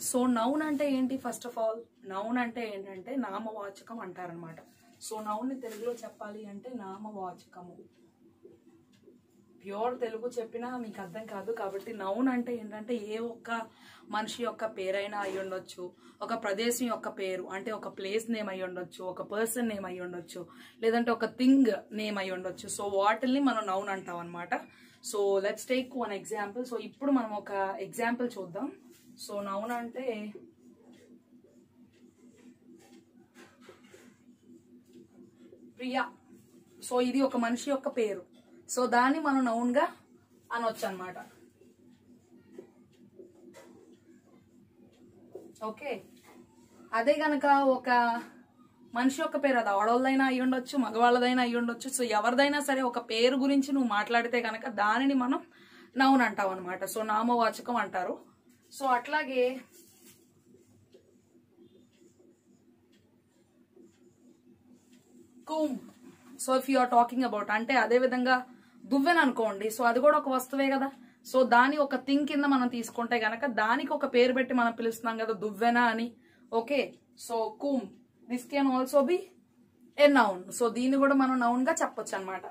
So noun అంటే ఏంటి first of all noun అంటే ఏంటంటే నామవాచకం అంటారనమాట సో నౌన్ని తెలుగులో చెప్పాలి అంటే నామవాచకము ప్యూర్ తెలుగు చెప్పినా మీకు అర్థం కాదు కాబట్టి నౌన్ అంటే ఏంటంటే ఏ ఒక్క మనిషి యొక్క పేరైనా అయి ఉండొచ్చు ఒక ప్రదేశం యొక్క పేరు అంటే ఒక ప్లేస్ నేమ్ అయి ఉండొచ్చు ఒక పర్సన్ నేమ్ అయి ఉండొచ్చు లేదంటే ఒక థింగ్ నేమ్ అయి ఉండొచ్చు సో వాటిల్ని మనం నౌన్ అంటాం అనమాట so let's take one example so ఇప్పుడు మనం ఒక ఎగ్జాంపుల్ చూద్దాం సో నౌన్ అంటే ప్రియా సో ఇది ఒక మనిషి యొక్క పేరు సో దాన్ని మనం నౌన్ గా అనొచ్చు అనమాట ఓకే అదే గనక ఒక మనిషి యొక్క పేరు అది ఆడవాళ్ళదైనా అయి ఉండొచ్చు మగవాళ్ళదైనా అయి ఉండొచ్చు సో ఎవరిదైనా సరే ఒక పేరు గురించి నువ్వు మాట్లాడితే గనక దానిని మనం నౌన్ అంటాం అనమాట సో నామవాచకం అంటారు సో అట్లాగే comb so if you are talking about అంటే అదే విధంగా దువ్వెన అనుకోండి సో అది కూడా ఒక వస్తువే కదా సో దాని ఒక థింగ్ కింద మనం తీసుకుంటే గనక దానికి ఒక పేరు పెట్టి మనం పిలుస్తున్నాం కదా దువ్వెన అని okay so comb this can also be a noun so దీన్ని కూడా మనం నౌన్ గా చెప్పొచ్చు అనమాట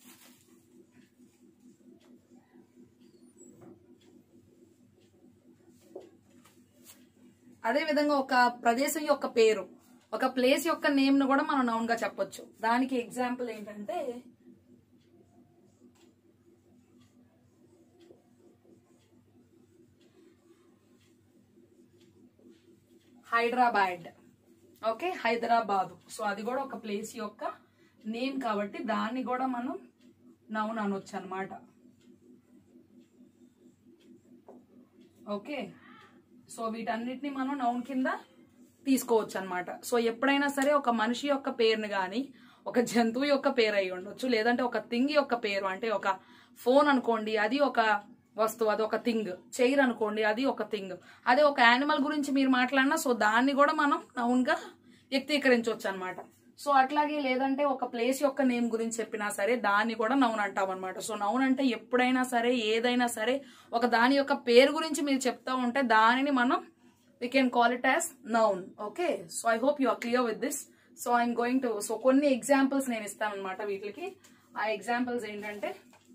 అదే విధంగా ఒక ప్రదేశం యొక్క పేరు ఒక ప్లేస్ యొక్క నేమ్ ను కూడా మనం నౌన్ గా చెప్పొచ్చు దానికి ఎగ్జాంపుల్ ఏంటంటే హైదరాబాద్ ఓకే హైదరాబాద్ సో అది కూడా ఒక ప్లేస్ యొక్క నేమ్ కాబట్టి దాన్ని కూడా మనం నౌన్ అనొచ్చు అనమాట ఓకే సో వీటన్నిటిని మనం నౌన్ కింద తీసుకోవచ్చు అనమాట సో ఎప్పుడైనా సరే ఒక మనిషి యొక్క పేరుని కానీ ఒక జంతువు యొక్క పేరు అయి ఉండొచ్చు లేదంటే ఒక థింగ్ యొక్క పేరు అంటే ఒక ఫోన్ అనుకోండి అది ఒక వస్తువు అది ఒక థింగ్ చైర్ అనుకోండి అది ఒక థింగ్ అదే ఒక యానిమల్ గురించి మీరు మాట్లాడినా సో దాన్ని కూడా మనం నౌన్ గా వ్యక్తీకరించవచ్చు అనమాట సో అట్లాగే లేదంటే ఒక ప్లేస్ యొక్క నేమ్ గురించి చెప్పినా సరే దాన్ని కూడా నౌన్ అంటాం అనమాట సో నౌన్ అంటే ఎప్పుడైనా సరే ఏదైనా సరే ఒక దాని యొక్క పేరు గురించి మీరు చెప్తా ఉంటే దానిని మనం we can call it as noun okay so i hope you are clear with this so i'm going to so కొన్ని ఎగ్జాంపుల్స్ నేను ఇస్తాను అనమాట వీటికి ఆ ఎగ్జాంపుల్స్ ఏంటంటే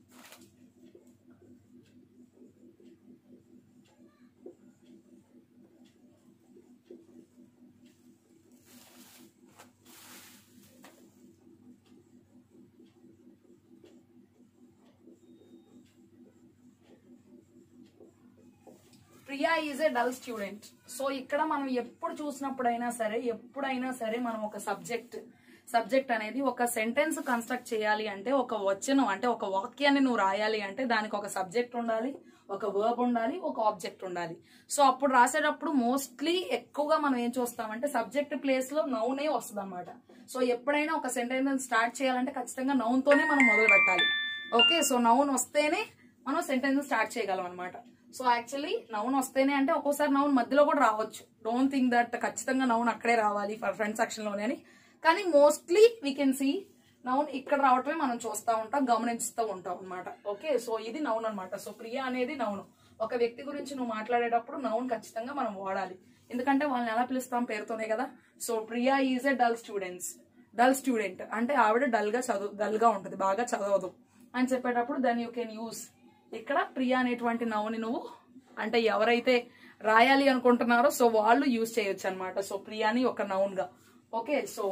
Priya is a dull student so ఇక్కడ మనం ఎప్పుడు చూసినప్పుడైనా సరే ఎప్పుడైనా సరే మనం ఒక సబ్జెక్ట్ సబ్జెక్ట్ అనేది ఒక సెంటెన్స్ కన్స్ట్రక్ట్ చేయాలి అంటే ఒక వచనం అంటే ఒక వాక్యాన్ని నువ్వు రాయాలి అంటే దానికి ఒక సబ్జెక్ట్ ఉండాలి ఒక వర్బ్ ఉండాలి ఒక ఆబ్జెక్ట్ ఉండాలి సో అప్పుడు రాసేటప్పుడు మోస్ట్లీ ఎక్కువగా మనం ఏం చూస్తామంటే సబ్జెక్ట్ ప్లేస్ లో నౌనే వస్తుంది అనమాట సో ఎప్పుడైనా ఒక సెంటెన్స్ స్టార్ట్ చేయాలంటే ఖచ్చితంగా నౌన్ తోనే మనం మొదలు పెట్టాలి ఓకే సో నౌన్ వస్తేనే మనం సెంటెన్స్ స్టార్ట్ చేయగలం అనమాట సో యాక్చువల్లీ నౌన్ వస్తేనే అంటే ఒక్కోసారి నౌన్ మధ్యలో కూడా రావచ్చు డోంట్ థింక్ దట్ ఖచ్చితంగా నౌన్ అక్కడే రావాలి ఫర్ ఫ్రంట్ సెక్షన్ లోనే అని కానీ mostly we can see noun ఇక్కడ రావటమే మనం చూస్తూ ఉంటాం గమనిస్తూ ఉంటాం అనమాట ఓకే సో ఇది నౌన్ అన్నమాట సో ప్రియ అనేది నౌన్ ఒక వ్యక్తి గురించి నువ్వు మాట్లాడేటప్పుడు నౌన్ ఖచ్చితంగా మనం వాడాలి ఎందుకంటే వాళ్ళని ఎలా పిలుస్తాం పేరుతోనే కదా so Priya is a dull students dull student అంటే ఆవిడ డల్ గా చదువు డల్ గా ఉంటుంది బాగా చదవదు అని చెప్పేటప్పుడు దెన్ యూ కెన్ యూస్ ఇక్కడ ప్రియా అనేటువంటి నౌని నువ్వు అంటే ఎవరైతే రాయాలి అనుకుంటున్నారో సో వాళ్ళు యూజ్ చేయొచ్చు అనమాట సో ప్రియాని ఒక నౌన్ గా ఓకే సో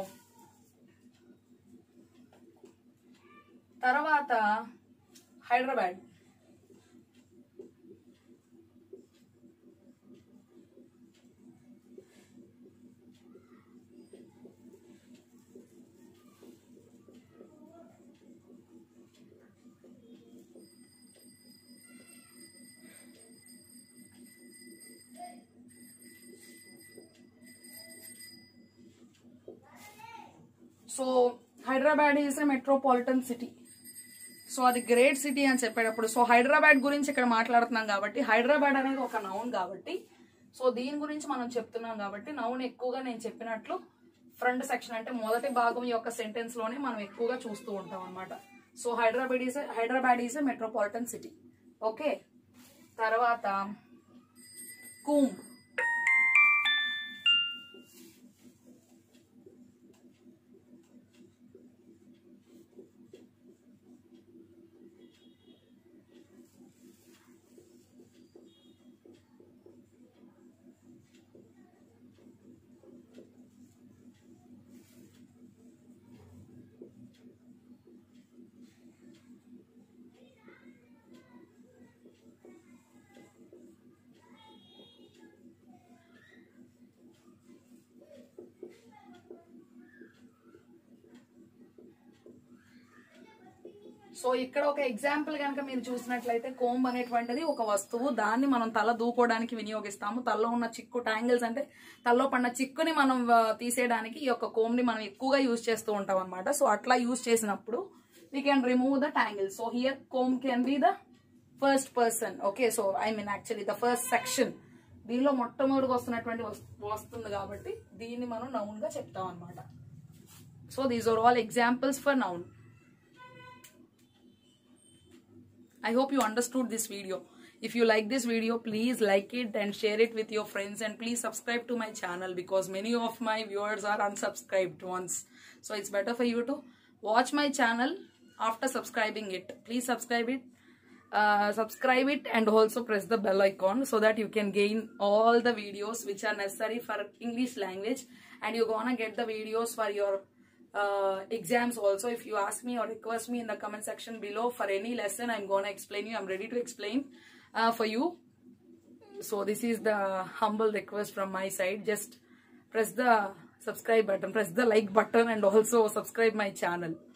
తర్వాత Hyderabad so Hyderabad is a metropolitan city so అది గ్రేట్ సిటీ అని చెప్పేటప్పుడు సో హైదరాబాద్ గురించి ఇక్కడ మాట్లాడుతున్నాం కాబట్టి హైదరాబాద్ అనేది ఒక నౌన్ కాబట్టి సో దీని గురించి మనం చెప్తున్నాం కాబట్టి నౌన్ ఎక్కువగా నేను చెప్పినట్లు ఫ్రంట్ సెక్షన్ అంటే మొదటి భాగం యొక్క సెంటెన్స్ లోనే మనం ఎక్కువగా చూస్తూ ఉంటాం అనమాట so Hyderabad is Hyderabad is a metropolitan city okay తర్వాత కూమ్ సో ఇక్కడ ఒక ఎగ్జాంపుల్ కనుక మీరు చూసినట్లయితే కోంబ్ అనేటువంటిది ఒక వస్తువు దాన్ని మనం తల దూకోవడానికి వినియోగిస్తాము తలలో ఉన్న చిక్కు ట్యాంగిల్స్ అంటే తలలో పడిన చిక్కుని మనం ఆ, తీసేయడానికి ఈ యొక్క కోమ్ ని మనం ఎక్కువగా యూజ్ చేస్తూ ఉంటాం అనమాట సో అట్లా యూజ్ చేసినప్పుడు we can remove the tangle so here comb can be the first person okay so I mean actually the first section దీనిలో మొట్టమొదటిగా వస్తున్నటువంటి వస్- వస్తుంది కాబట్టి దీన్ని మనం నౌన్ గా చెప్తాం అనమాట so these are all examples for noun I hope you understood this video. If you like this video, please like it and share it with your friends and please subscribe to my channel because many of my viewers are unsubscribed ones. So it's better for you to watch my channel after subscribing it. Please subscribe it. Uh, subscribe it and also press the bell icon so that you can gain all the videos which are necessary for English language and you're gonna get the videos for your uh, exams also if you ask me or request me in the comment section below for any lesson i'm gonna explain you i'm ready to explain uh, for you so this is the humble request from my side just press the subscribe button press the like button and also subscribe my channel